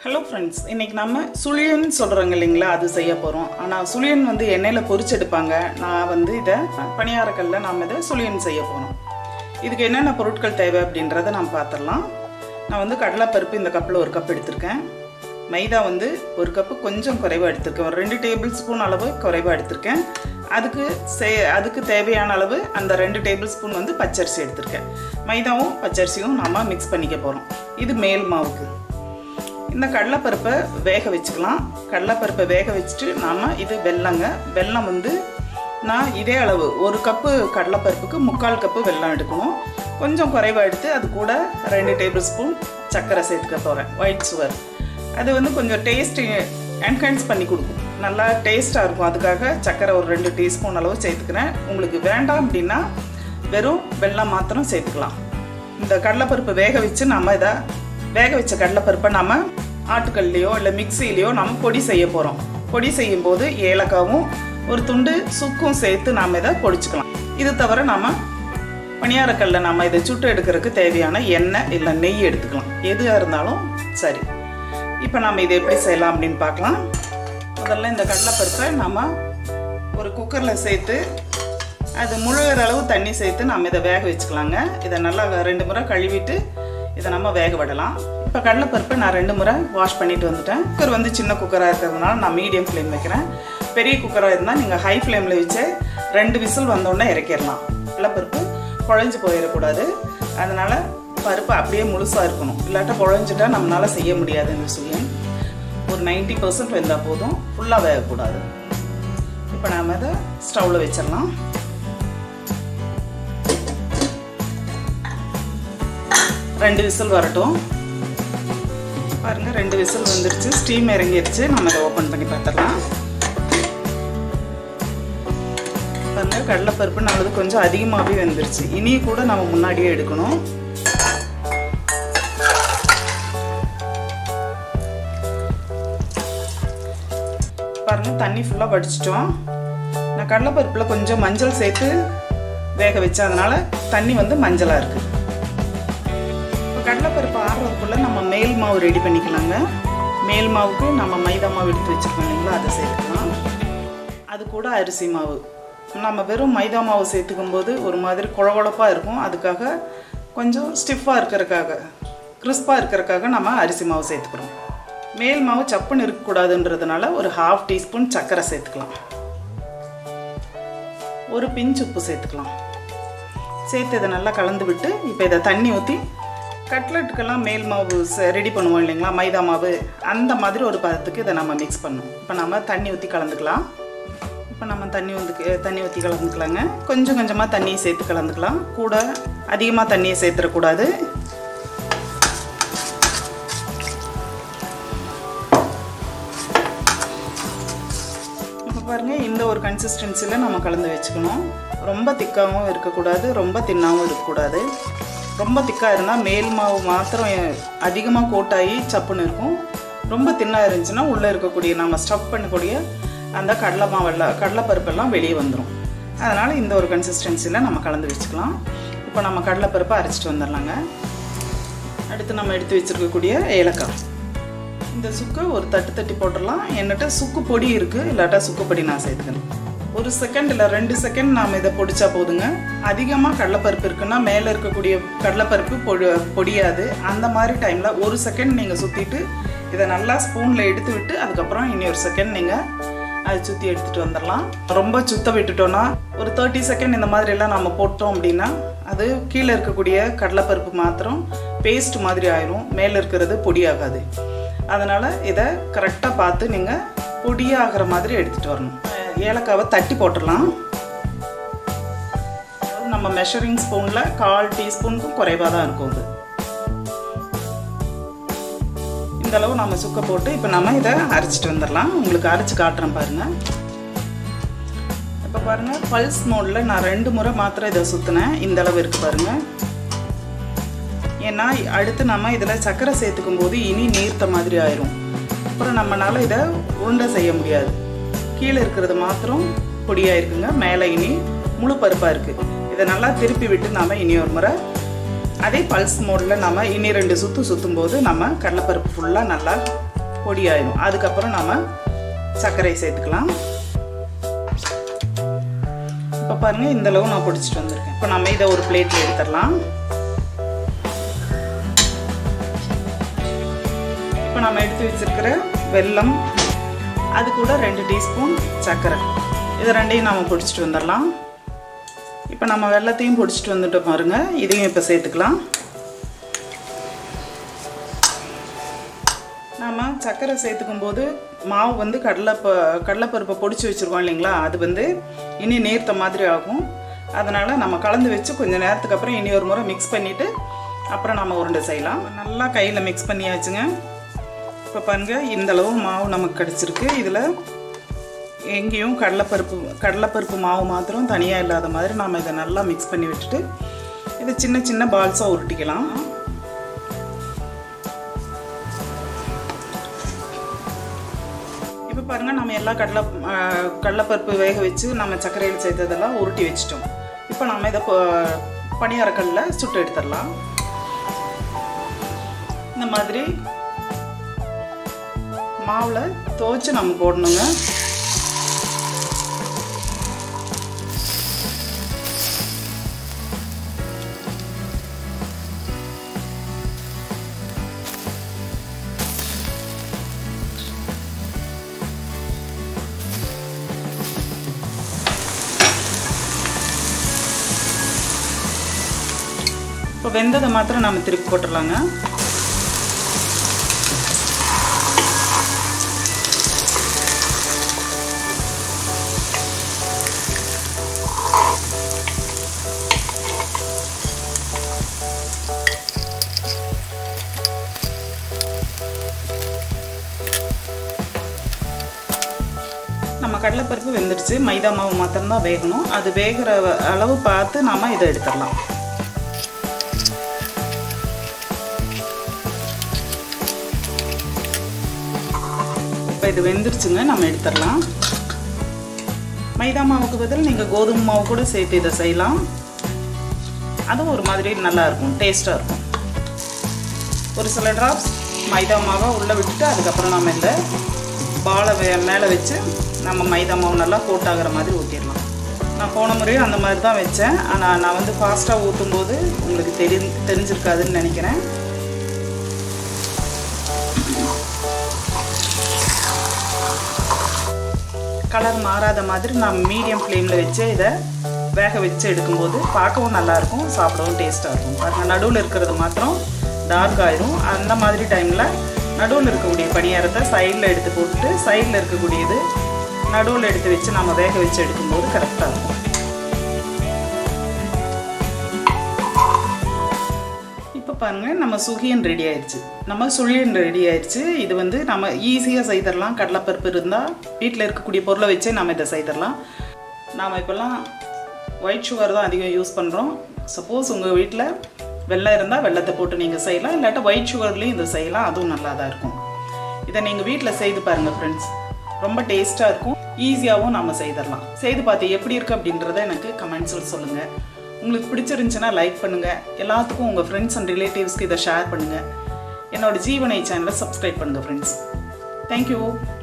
hello friends இன்னைக்கு நம்ம சுழியன் சொல்கிறோங்க இல்லைங்களா அது செய்ய போகிறோம் ஆனால் சுழியன் வந்து எண்ணெயில் பொரிச்செடுப்பாங்க நான் வந்து இதை பணியாரக்கல்ல நாம் இதை சுழியன் செய்ய போகிறோம் இதுக்கு என்னென்ன பொருட்கள் தேவை அப்படின்றத நாம் பார்த்துடலாம் நான் வந்து கடலைப்பருப்பு இந்த கப்பில் ஒரு கப் எடுத்திருக்கேன் மைதா வந்து ஒரு கப்பு கொஞ்சம் குறைவாக எடுத்திருக்கேன் ஒரு ரெண்டு டேபிள் ஸ்பூன் அளவு குறைவாக எடுத்திருக்கேன் அதுக்கு சே அதுக்கு தேவையான அளவு அந்த ரெண்டு டேபிள் ஸ்பூன் வந்து பச்சரிசி எடுத்திருக்கேன் மைதாவும் பச்சரிசியும் நாம் மிக்ஸ் பண்ணிக்க போகிறோம் இது மேல் மாவுக்கு இந்த கடலைப்பருப்பை வேக வச்சுக்கலாம் கடலைப்பருப்பை வேக வச்சுட்டு நாம் இது வெல்லங்க வெல்லம் வந்து நான் இதே அளவு ஒரு கப்பு கடலைப்பருப்புக்கு முக்கால் கப்பு வெல்லம் எடுக்கணும் கொஞ்சம் குறைவாக எடுத்து அது கூட ரெண்டு டேபிள் ஸ்பூன் சர்க்கரை சேர்த்துக்க போகிறேன் ஒயிட் சுகர் அது வந்து கொஞ்சம் டேஸ்ட் என்ஹான்ஸ் பண்ணி கொடுக்கும் நல்லா டேஸ்ட்டாக இருக்கும் அதுக்காக சர்க்கரை ஒரு ரெண்டு டீஸ்பூன் அளவு சேர்த்துக்கிறேன் உங்களுக்கு வேண்டாம் அப்படின்னா வெறும் வெல்லம் மாத்திரம் சேர்த்துக்கலாம் இந்த கடலைப்பருப்பு வேக வச்சு நம்ம இதை வேக வச்ச கடலைப்பருப்பை நம்ம ஆட்டுக்கல்லையோ இல்லை மிக்சிலையோ நம்ம பொடி செய்ய போகிறோம் பொடி செய்யும் போது ஏலக்காவும் ஒரு துண்டு சுக்கும் சேர்த்து நாம் இதை பொடிச்சுக்கலாம் இது தவிர நம்ம பணியாரக்கல்ல நம்ம இதை சுட்டு எடுக்கிறதுக்கு தேவையான எண்ணெய் இல்லை நெய் எடுத்துக்கலாம் எதுவாக இருந்தாலும் சரி இப்போ நம்ம இதை எப்படி செய்யலாம் அப்படின்னு பார்க்கலாம் முதல்ல இந்த கடலைப்பருப்பை நம்ம ஒரு குக்கரில் சேர்த்து அது முழுகிற அளவு தண்ணி சேர்த்து நம்ம இதை வேக வச்சுக்கலாங்க இதை நல்லா ரெண்டு முறை கழுவிட்டு இதை நம்ம வேக விடலாம் இப்போ கடலைப்பருப்பை நான் ரெண்டு முறை வாஷ் பண்ணிட்டு வந்துட்டேன் குக்கர் வந்து சின்ன குக்கராக இருக்கிறதுனால நான் மீடியம் ஃப்ளேம் வைக்கிறேன் பெரிய குக்கராக இருந்தால் நீங்கள் ஹை ஃப்ளேமில் வச்சு ரெண்டு விசில் வந்தோடனே இறக்கிடலாம் கடலைப்பருப்பு குழஞ்சி போயிடக்கூடாது அதனால் பருப்பு அப்படியே முழுசாக இருக்கணும் இல்லாட்டா குழஞ்சிட்டா நம்மளால் செய்ய முடியாது இந்த சுயம் ஒரு நைன்ட்டி பர்சன்ட் வெந்தால் போதும் ஃபுல்லாக வேகக்கூடாது இப்போ நாம் அதை ஸ்டவ்வில் வச்சிடலாம் ரெண்டு விசில் வரட்டும் பாருங்க ரெண்டு விசில் வந்துருச்சு ஸ்டீம் இறங்கிருச்சு நம்ம இதை ஓப்பன் பண்ணி பார்த்துடலாம் பாருங்க கடலைப்பருப்பு நம்மளது கொஞ்சம் அதிகமாகவே வந்துருச்சு இனி கூட நம்ம முன்னாடியே எடுக்கணும் பாருங்க தண்ணி ஃபுல்லாக வடிச்சிட்டோம் நான் கடலைப்பருப்பில் கொஞ்சம் மஞ்சள் சேர்த்து வேக வச்சேன் அதனால தண்ணி வந்து மஞ்சளாக இருக்குது இப்போ கடலைப்பருப்பு ஆடுறதுக்குள்ளே நம்ம மேல் மாவு ரெடி பண்ணிக்கலாங்க மேல் மாவுக்கு நம்ம மைதா மாவு எடுத்து வச்சுருக்கோம் இல்லைங்களா அதை சேர்த்துக்கலாம் அது கூட அரிசி மாவு நம்ம வெறும் மைதா மாவு சேர்த்துக்கும் போது ஒரு மாதிரி குழகுழப்பாக இருக்கும் அதுக்காக கொஞ்சம் ஸ்டிஃபாக இருக்கிறதுக்காக கிறிஸ்பாக இருக்கிறதுக்காக நம்ம அரிசி மாவு சேர்த்துக்கிறோம் மேல் மாவு சப்புன்னு இருக்கக்கூடாதுன்றதுனால ஒரு ஹாஃப் டீஸ்பூன் சர்க்கரை சேர்த்துக்கலாம் ஒரு பிஞ்ச் உப்பு சேர்த்துக்கலாம் சேர்த்து இதை நல்லா கலந்து விட்டு இப்போ இதை தண்ணி ஊற்றி கட்லெட்டுக்கெல்லாம் மேல் மாவு ரெடி பண்ணுவோம் இல்லைங்களா மைதா மாவு அந்த மாதிரி ஒரு பதத்துக்கு இதை நம்ம மிக்ஸ் பண்ணணும் இப்போ நம்ம தண்ணி ஊற்றி கலந்துக்கலாம் இப்போ நம்ம தண்ணி வந்து தண்ணி ஊற்றி கலந்துக்கலாங்க கொஞ்சம் கொஞ்சமாக தண்ணியை சேர்த்து கலந்துக்கலாம் கூட அதிகமாக தண்ணியை சேர்த்துடக்கூடாது இப்போ பாருங்கள் இந்த ஒரு கன்சிஸ்டன்சியில் நம்ம கலந்து வச்சுக்கணும் ரொம்ப திக்காகவும் இருக்கக்கூடாது ரொம்ப தின்னாகவும் இருக்கக்கூடாது ரொம்ப திக்காக இருந்தால் மேல் மாவு மாத்திரம் அதிகமாக கோட்டாகி சப்புன்னு இருக்கும் ரொம்ப தின்னாக இருந்துச்சுன்னா உள்ளே இருக்கக்கூடிய நம்ம ஸ்டஃப் பண்ணக்கூடிய அந்த கடலை மாவெல்லாம் கடலைப்பருப்பெல்லாம் வெளியே வந்துடும் அதனால் இந்த ஒரு கன்சிஸ்டன்சியில் நம்ம கலந்து வச்சுக்கலாம் இப்போ நம்ம கடலைப்பருப்பை அரைச்சிட்டு வந்துடலாங்க அடுத்து நம்ம எடுத்து வச்சுருக்கக்கூடிய ஏலக்காய் இந்த சுக்கை ஒரு தட்டு தட்டி போட்டுடலாம் என்கிட்ட சுக்கு பொடி இருக்குது இல்லாட்டா சுக்கு பொடி நான் சேர்த்துக்கணும் ஒரு செகண்ட் இல்லை ரெண்டு செகண்ட் நாம் இதை பொடிச்சா போதுங்க அதிகமாக கடலைப்பருப்பு இருக்குன்னா மேலே இருக்கக்கூடிய கடலைப்பருப்பு பொடி பொடியாது அந்த மாதிரி டைமில் ஒரு செகண்ட் நீங்கள் சுற்றிட்டு இதை நல்லா ஸ்பூனில் எடுத்து விட்டு அதுக்கப்புறம் இனி ஒரு செகண்ட் நீங்கள் அதை சுற்றி எடுத்துகிட்டு வந்துடலாம் ரொம்ப சுத்த விட்டுட்டோன்னா ஒரு தேர்ட்டி செகண்ட் இந்த மாதிரிலாம் நம்ம போட்டோம் அப்படின்னா அது கீழே இருக்கக்கூடிய கடலைப்பருப்பு மாத்திரம் பேஸ்ட் மாதிரி ஆயிரும் மேலே இருக்கிறது பொடியாகாது அதனால் இதை கரெக்டாக பார்த்து நீங்கள் பொடியாகிற மாதிரி எடுத்துகிட்டு வரணும் ஏலக்காவை தட்டி போட்டுடலாம் நம்ம மெஷரிங் ஸ்பூனில் கால் டீஸ்பூனுக்கும் குறைவாக தான் இருக்கும் அது இந்த அளவு நம்ம சுக்க போட்டு இப்போ நம்ம இதை அரைச்சிட்டு வந்துடலாம் உங்களுக்கு அரைச்சி காட்டுறேன் பாருங்கள் இப்போ பாருங்கள் பல்ஸ் மோடில் நான் ரெண்டு முறை மாத்திரம் இதை சுற்றினேன் இந்த அளவு இருக்குது பாருங்கள் ஏன்னா அடுத்து நம்ம இதில் சர்க்கரை சேர்த்துக்கும் போது இனி நீர்த்த மாதிரி ஆயிரும் அப்புறம் நம்மளால் இதை உருண்டை செய்ய முடியாது கீழே இருக்கிறது மாத்திரம் பொடியாக இருக்குங்க மேலே இனி முழு பருப்பாக இருக்குது இதை நல்லா திருப்பி விட்டு நாம் இனி ஒரு முறை அதே பல்ஸ் மோடில் நம்ம இனி ரெண்டு சுற்று சுற்றும் போது நம்ம கடலைப்பருப்பு ஃபுல்லாக நல்லா பொடி ஆயிடும் அதுக்கப்புறம் நம்ம சர்க்கரை சேர்த்துக்கலாம் இப்போ பாருங்கள் இந்த அளவு நான் பிடிச்சிட்டு வந்திருக்கேன் இப்போ நம்ம இதை ஒரு பிளேட்டில் எடுத்துடலாம் இப்போ நம்ம எடுத்து வச்சிருக்கிற வெல்லம் அது கூட ரெண்டு டீஸ்பூன் சர்க்கரை இது ரெண்டையும் நம்ம பிடிச்சிட்டு வந்துடலாம் இப்போ நம்ம வெள்ளத்தையும் பிடிச்சிட்டு வந்துட்டு பாருங்க இதையும் இப்போ சேர்த்துக்கலாம் நம்ம சர்க்கரை சேர்த்துக்கும் போது மாவு வந்து கடலைப்ப கடலைப்பருப்பை பொடிச்சு வச்சுருக்கோம் இல்லைங்களா அது வந்து இனி நேர்த்த மாதிரி ஆகும் அதனால் நம்ம கலந்து வச்சு கொஞ்சம் நேரத்துக்கு அப்புறம் இனி ஒரு முறை மிக்ஸ் பண்ணிவிட்டு அப்புறம் நம்ம உருண்டை செய்யலாம் நல்லா கையில் மிக்ஸ் பண்ணியாச்சுங்க இப்போ பாருங்க இந்த அளவு மாவு நமக்கு கிடச்சிருக்கு இதில் எங்கேயும் கடலைப்பருப்பு கடலைப்பருப்பு மாவு மாத்திரம் தனியாக இல்லாத மாதிரி நாம் இதை நல்லா மிக்ஸ் பண்ணி விட்டுட்டு இதை சின்ன சின்ன பால்ஸாக உருட்டிக்கலாம் இப்போ பாருங்கள் நம்ம எல்லா கடலை கடலைப்பருப்பு வேக வச்சு நம்ம சர்க்கரையில் சேர்த்ததெல்லாம் உருட்டி வச்சிட்டோம் இப்போ நம்ம இதை பணியாரக்கல்ல சுட்டு எடுத்துடலாம் இந்த மாதிரி மாவில் துவைச்சு நம்ம போடணுங்க இப்போ வெந்ததை மாத்திரம் நம்ம திருப்பி போட்டுடலாங்க நம்ம கடலைப்பருப்பு வெந்துடுச்சு மைதா மாவு மாத்திரம்தான் வேகணும் அது வேகிற அளவு பார்த்து நாம் இதை எடுத்துடலாம் இப்போ இது வெந்துருச்சுங்க நம்ம எடுத்துடலாம் மைதா மாவுக்கு பதில் நீங்கள் கோதுமை மாவு கூட சேர்த்து இதை செய்யலாம் அதுவும் ஒரு மாதிரி நல்லாயிருக்கும் டேஸ்ட்டாக இருக்கும் ஒரு சில ட்ராப்ஸ் மைதா மாவை உள்ளே விட்டுட்டு அதுக்கப்புறம் நம்ம இந்த பாலை வே மேலே வச்சு நம்ம மைதா மாவு நல்லா கோட்டாகிற மாதிரி ஊற்றிடலாம் நான் போன முறையும் அந்த மாதிரி தான் வச்சேன் ஆனால் நான் வந்து ஃபாஸ்ட்டாக ஊற்றும் போது உங்களுக்கு தெரி தெரிஞ்சிருக்காதுன்னு நினைக்கிறேன் கலர் மாறாத மாதிரி நான் மீடியம் ஃப்ளேமில் வச்சு இதை வேக வச்சு எடுக்கும்போது பார்க்கவும் நல்லாயிருக்கும் சாப்பிடவும் டேஸ்ட்டாக இருக்கும் பாருங்கள் நடுவில் இருக்கிறது மாத்திரம் டார்க் ஆயிரும் அந்த மாதிரி டைமில் நடுவில் இருக்கக்கூடிய பணியாரத்தை சைடில் எடுத்து போட்டுட்டு சைடில் இருக்கக்கூடியது நடுவில் எடுத்து வச்சு நம்ம வேக வச்சு எடுக்கும்போது கரெக்டாக இருக்கும் இப்போ பாருங்கள் நம்ம சுகியன் ரெடி ஆயிடுச்சு நம்ம சுழியன் ரெடி ஆயிடுச்சு இது வந்து நம்ம ஈஸியாக செய்திடலாம் கடலைப்பருப்பு இருந்தால் வீட்டில் இருக்கக்கூடிய பொருளை வச்சே நம்ம இதை செய்திடலாம் நாம் இப்போல்லாம் ஒயிட் சுகர் தான் அதிகம் யூஸ் பண்ணுறோம் சப்போஸ் உங்கள் வீட்டில் வெள்ளம் இருந்தால் வெள்ளத்தை போட்டு நீங்கள் செய்யலாம் இல்லாட்டா ஒயிட் சுகர்லேயும் இதை செய்யலாம் அதுவும் நல்லா தான் இருக்கும் இதை நீங்கள் வீட்டில் செய்து பாருங்கள் ஃப்ரெண்ட்ஸ் ரொம்ப டேஸ்ட்டாக இருக்கும் ஈஸியாகவும் நம்ம செய்திடலாம் செய்து பார்த்து எப்படி இருக்குது அப்படின்றத எனக்கு கமெண்ட்ஸில் சொல்லுங்கள் உங்களுக்கு பிடிச்சிருந்துச்சுன்னா லைக் பண்ணுங்கள் எல்லாத்துக்கும் உங்கள் ஃப்ரெண்ட்ஸ் அண்ட் ரிலேட்டிவ்ஸ்க்கு இதை ஷேர் பண்ணுங்கள் என்னோட ஜீவனை சேனலை சப்ஸ்கிரைப் பண்ணுங்கள் ஃப்ரெண்ட்ஸ் தேங்க்யூ